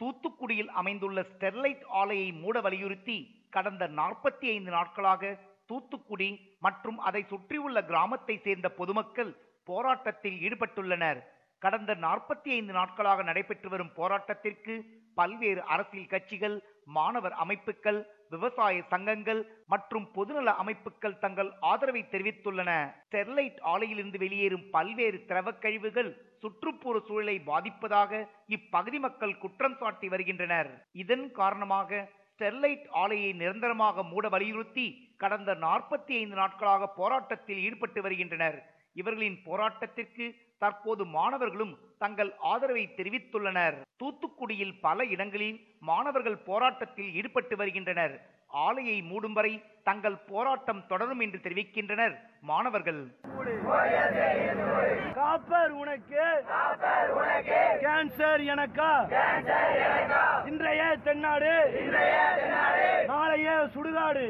தூத்துக்குடியில் அமைந்துள்ள ஸ்டெர்லைட் ஆலையை மூட வலியுறுத்தி கடந்த நாற்பத்தி ஐந்து நாட்களாக தூத்துக்குடி மற்றும் அதை சுற்றியுள்ள கிராமத்தை சேர்ந்த பொதுமக்கள் போராட்டத்தில் ஈடுபட்டுள்ளனர் கடந்த நாற்பத்தி ஐந்து நாட்களாக நடைபெற்று வரும் போராட்டத்திற்கு பல்வேறு அரசியல் கட்சிகள் மாணவர் அமைப்புகள் விவசாய சங்கங்கள் மற்றும் பொதுநல அமைப்புகள் தங்கள் ஆதரவை தெரிவித்துள்ளன ஸ்டெர்லைட் ஆலையிலிருந்து வெளியேறும் பல்வேறு திரவக் கழிவுகள் சுற்றுப்புற சூழலை பாதிப்பதாக இப்பகுதி மக்கள் குற்றம் சாட்டி வருகின்றனர் இதன் காரணமாக ஸ்டெர்லைட் ஆலையை நிரந்தரமாக மூட வலியுறுத்தி கடந்த நாற்பத்தி ஐந்து நாட்களாக போராட்டத்தில் ஈடுபட்டு வருகின்றனர் இவர்களின் போராட்டத்திற்கு தற்போது மாணவர்களும் தங்கள் ஆதரவை தெரிவித்துள்ளனர் தூத்துக்குடியில் பல இடங்களில் மாணவர்கள் போராட்டத்தில் ஈடுபட்டு வருகின்றனர் ஆலையை மூடும் வரை தங்கள் போராட்டம் தொடரும் என்று தெரிவிக்கின்றனர் மாணவர்கள் காப்பர் உனக்கு கேன்சர் எனக்கா இன்றைய தென்னாடு நாளைய சுடுகாடு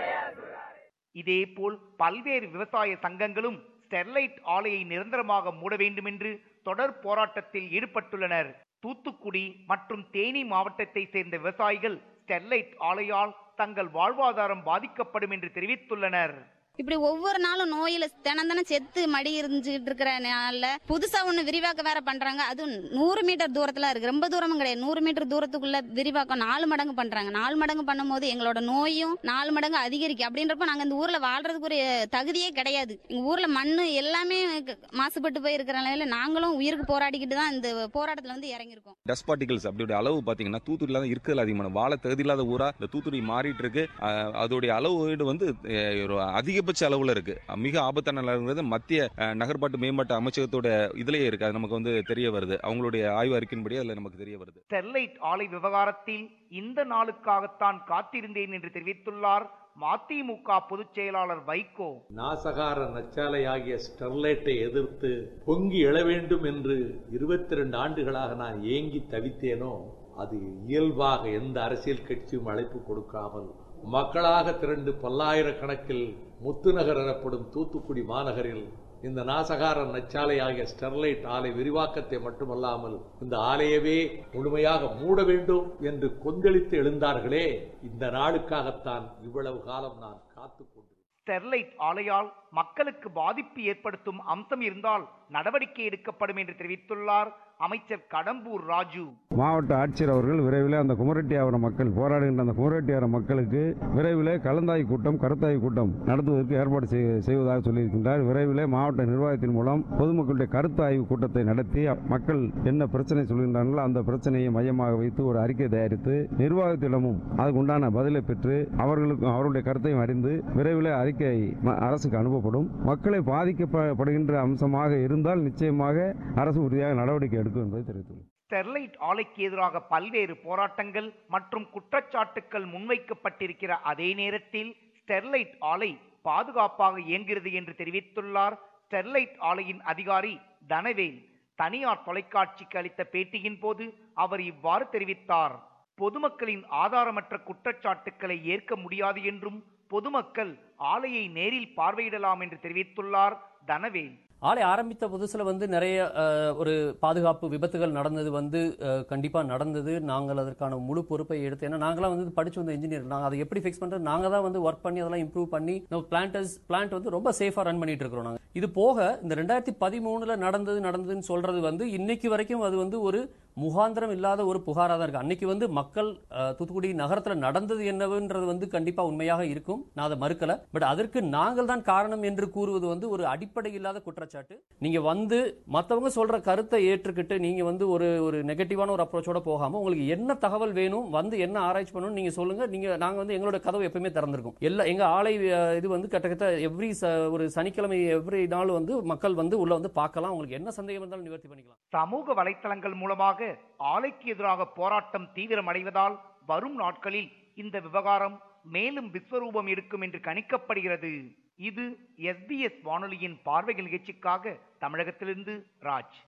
இதேபோல் பல்வேறு விவசாய சங்கங்களும் ஸ்டெர்லைட் ஆலையை நிரந்தரமாக மூட வேண்டும் என்று தொடர் போராட்டத்தில் ஈடுபட்டுள்ளனர் தூத்துக்குடி மற்றும் தேனி மாவட்டத்தை சேர்ந்த விவசாயிகள் ஸ்டெர்லைட் ஆலையால் தங்கள் வாழ்வாதாரம் பாதிக்கப்படும் என்று தெரிவித்துள்ளனர் இப்படி ஒவ்வொரு நாளும் நோயில தினம் தினம் செத்து மடி இருந்துகிட்டு இருக்கிற நாள்ல புதுசா ஒண்ணு விரிவாக்க வேற பண்றாங்க அதுவும் நூறு மீட்டர் தூரத்துல இருக்கு ரொம்ப தூரமும் கிடையாது நூறு மீட்டர் தூரத்துக்குள்ள விரிவாக்கம் நாலு மடங்கு பண்றாங்க நாலு மடங்கு பண்ணும்போது எங்களோட நோயும் நாலு மடங்கு அதிகரிக்கும் அப்படின்றப்ப நாங்க இந்த ஊர்ல வாழ்றதுக்கு ஒரு தகுதியே கிடையாது எங்க ஊர்ல மண்ணு எல்லாமே க- மாசுபட்டு போய் இருக்கிற நிலையில நாங்களும் உயிருக்கு போராடிக்கிட்டு தான் இந்த போராட்டத்துல வந்து இறங்கியிருக்கோம் டஸ்ட் பார்ட்டிகல்ஸ் அப்படியோட அளவு பாத்தீங்கன்னா தூத்துக்குடியில தான் இருக்கிறதுல அதிகமான வாழ தகுதி இல்லாத ஊரா இந்த தூத்துக்குடி மாறிட்டு இருக்கு அஹ், அதோடைய அளவு வந்து அஹ், ஒரு அதிகபட்ச அளவுல இருக்கு மிக ஆபத்தான அளவுங்கிறது மத்திய அஹ், நகர்பாட்டு மேம்பாட்டு அமைச்சகத்தோட இதுலயே இருக்கு அது நமக்கு வந்து தெரிய வருது அவங்களுடைய ஆய்வு அறிக்கையின்படி அதுல நமக்கு தெரிய வருது ஸ்டெர்லைட் ஆலை விவகாரத்தில் இந்த நாளுக்காகத்தான் காத்திருந்தேன் என்று தெரிவித்துள்ளார் மதிமுக பொதுச் செயலாளர் வைகோ நாசகார நச்சாலையாகிய ஸ்டெர்லைட்டை எதிர்த்து பொங்கி எழ வேண்டும் என்று இருபத்தி ரெண்டு ஆண்டுகளாக நான் ஏங்கி தவித்தேனோ அது இயல்பாக எந்த அரசியல் கட்சியும் அழைப்பு கொடுக்காமல் மக்களாக திரண்டு பல்லாயிரக்கணக்கில் முத்துநகர் எனப்படும் தூத்துக்குடி மாநகரில் இந்த நாசகார நச்சாலையாகிய ஸ்டெர்லைட் ஆலை விரிவாக்கத்தை மட்டுமல்லாமல் இந்த ஆலையவே முழுமையாக மூட வேண்டும் என்று கொந்தளித்து எழுந்தார்களே இந்த நாளுக்காகத்தான் இவ்வளவு காலம் நான் காத்துக் கொண்டிருந்தேன் ஸ்டெர்லைட் ஆலையால் மக்களுக்கு பாதிப்பு ஏற்படுத்தும் அம்சம் இருந்தால் நடவடிக்கை எடுக்கப்படும் என்று தெரிவித்துள்ளார் அமைச்சர் கடம்பூர் ராஜு மாவட்ட ஆட்சியர் அவர்கள் விரைவில் அந்த குமரெட்டியாவரம் மக்கள் போராடுகின்ற அந்த குமரெட்டியாவரம் மக்களுக்கு விரைவில் கலந்தாய்வு கூட்டம் கருத்தாய்வு கூட்டம் நடத்துவதற்கு ஏற்பாடு செய்ய- செய்வதாக சொல்லியிருக்கின்றார் விரைவில் மாவட்ட நிர்வாகத்தின் மூலம் பொதுமக்களுடைய கருத்தாய்வு கூட்டத்தை நடத்தி மக்கள் என்ன பிரச்சனை சொல்கின்றார்களோ அந்த பிரச்சனையை மையமாக வைத்து ஒரு அறிக்கை தயாரித்து நிர்வாகத்திடமும் அதுக்கு உண்டான பதிலை பெற்று அவர்களுக்கு அவருடைய கருத்தையும் அறிந்து விரைவில் அறிக்கை ம- அரசுக்கு அனுப்பப்படும் மக்களை பாதிக்கப்படுகின்ற அம்சமாக இருந்தால் நிச்சயமாக அரசு உறுதியாக நடவடிக்கை எடுக்கும் என்பதை தெரிவித்துள்ளது ஸ்டெர்லைட் ஆலைக்கு எதிராக பல்வேறு போராட்டங்கள் மற்றும் குற்றச்சாட்டுக்கள் முன்வைக்கப்பட்டிருக்கிற அதே நேரத்தில் ஸ்டெர்லைட் ஆலை பாதுகாப்பாக இயங்குகிறது என்று தெரிவித்துள்ளார் ஸ்டெர்லைட் ஆலையின் அதிகாரி தனவேல் தனியார் தொலைக்காட்சிக்கு அளித்த பேட்டியின் போது அவர் இவ்வாறு தெரிவித்தார் பொதுமக்களின் ஆதாரமற்ற குற்றச்சாட்டுக்களை ஏற்க முடியாது என்றும் பொதுமக்கள் ஆலையை நேரில் பார்வையிடலாம் என்று தெரிவித்துள்ளார் தனவேல் ஆலை ஆரம்பித்த புதுசுல வந்து நிறைய அஹ், ஒரு பாதுகாப்பு விபத்துகள் நடந்தது வந்து அஹ், கண்டிப்பா நடந்தது நாங்கள் அதற்கான முழு பொறுப்பை எடுத்து ஏன்னா நாங்களாம் வந்து படிச்சு வந்த இன்ஜினியர் நாங்க அதை எப்படி ஃபிக்ஸ் பண்றது நாங்க தான் வந்து ஒர்க் பண்ணி அதெல்லாம் இம்ப்ரூவ் பண்ணி நம்ம பிளான்டர்ஸ் பிளான்ட் வந்து ரொம்ப சேஃபா ரன் பண்ணிட்டு இருக்கிறோம் நாங்க இது போக இந்த ரெண்டாயிரத்தி பதிமூணுல நடந்தது நடந்ததுன்னு சொல்றது வந்து இன்னைக்கு வரைக்கும் அது வந்து ஒரு முகாந்திரம் இல்லாத ஒரு புகாரா தான் இருக்கு அன்னைக்கு வந்து மக்கள் அஹ், தூத்துக்குடி நகரத்துல நடந்தது என்னவென்றது வந்து கண்டிப்பா உண்மையாக இருக்கும் நான் அதை மறுக்கல பட் அதற்கு நாங்கள் தான் காரணம் என்று கூறுவது வந்து ஒரு அடிப்படை இல்லாத குற்றச்சாட்டு நீங்க வந்து மத்தவங்க சொல்ற கருத்தை ஏற்றுக்கிட்டு நீங்க வந்து ஒரு ஒரு நெகட்டிவான ஒரு அப்ரோச்சோட போகாம உங்களுக்கு என்ன தகவல் வேணும் வந்து என்ன ஆராய்ச்சி பண்ணணும் நீங்க சொல்லுங்க நீங்க நாங்க வந்து எங்களோட கதவு எப்பவுமே திறந்திருக்கும் எல்லா எங்க ஆலை அஹ், இது வந்து கிட்டத்தட்ட எவ்ரி ஒரு சனிக்கிழமை எவ்ரி நாள் வந்து மக்கள் வந்து உள்ள வந்து பார்க்கலாம் உங்களுக்கு என்ன சந்தேகம் இருந்தாலும் நிவர்த்தி பண்ணிக்கலாம் சமூக வலைத்தளங்கள் மூலமாக ஆலைக்கு எதிராக போராட்டம் தீவிரமடைவதால் வரும் நாட்களில் இந்த விவகாரம் மேலும் விஸ்வரூபம் எடுக்கும் என்று கணிக்கப்படுகிறது இது எஸ்பிஎஸ் வானொலியின் பார்வைகள் நிகழ்ச்சிக்காக தமிழகத்திலிருந்து ராஜ்